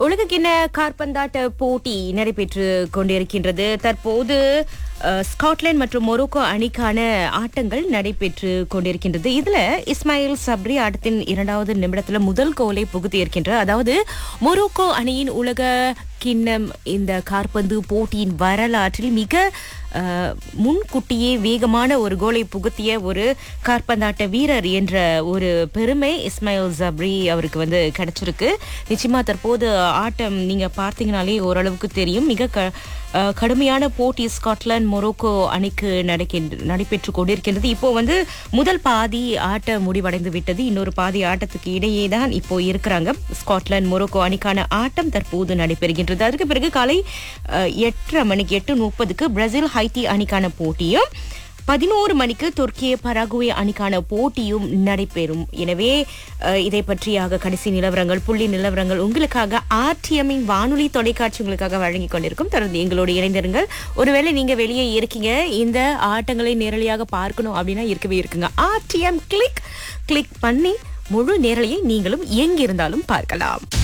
உலகக்கிண்ண காற்பந்தாட்ட போட்டி நடைபெற்று கொண்டிருக்கின்றது தற்போது அஹ், ஸ்காட்லாந்து மற்றும் மொரோக்கோ அணிக்கான ஆட்டங்கள் நடைபெற்று கொண்டிருக்கின்றது இதுல இஸ்மாயில் சப்ரி ஆட்டத்தின் இரண்டாவது நிமிடத்துல முதல் கோலை புகுத்தி இருக்கின்றார் அதாவது மொரோக்கோ அணியின் உலக கிண்ணம் இந்த காற்பந்து போட்டியின் வரலாற்றில் மிக அஹ், முன்கூட்டியே வேகமான ஒரு கோலை புகுத்திய ஒரு காற்பந்தாட்ட வீரர் என்ற ஒரு பெருமை இஸ்மாயில் ஜப்ரி அவருக்கு வந்து கிடைச்சிருக்கு நிச்சயமா தற்போது ஆட்டம் நீங்க பார்த்தீங்கனாலே ஓரளவுக்கு தெரியும் மிக க- அஹ், கடுமையான போட்டி ஸ்காட்லாந்து மொரோக்கோ அணிக்கு நடக்கின்ற நடைபெற்று கொண்டிருக்கின்றது இப்போ வந்து முதல் பாதி ஆட்டம் முடிவடைந்து விட்டது இன்னொரு பாதி ஆட்டத்துக்கு இடையே தான் இப்போ இருக்கிறாங்க ஸ்காட்லாந்து மொரோக்கோ அணிக்கான ஆட்டம் தற்போது நடைபெறுகின்றது அதுக்கு பிறகு காலை அஹ், எட்டரை மணிக்கு எட்டு முப்பதுக்கு பிரேசில் ஹைட்டி அணிக்கான போட்டியும் பதினோரு மணிக்கு துர்க்கிய பராகுவே அணிக்கான போட்டியும் நடைபெறும் எனவே அஹ், இதை பற்றியாக கடைசி நிலவரங்கள் புள்ளி நிலவரங்கள் உங்களுக்காக ஆர்டிஎம்மின் வானொலி தொலைக்காட்சி உங்களுக்காக வழங்கி கொண்டிருக்கும் தொடர்ந்து எங்களோடு இணைந்திருங்கள் ஒருவேளை நீங்க வெளியே இருக்கீங்க இந்த ஆட்டங்களை நேரலையாக பார்க்கணும் அப்படின்னா இருக்கவே இருக்குங்க ஆர்டிஎம் கிளிக் கிளிக் பண்ணி முழு நேரலையை நீங்களும் எங்கிருந்தாலும் பார்க்கலாம்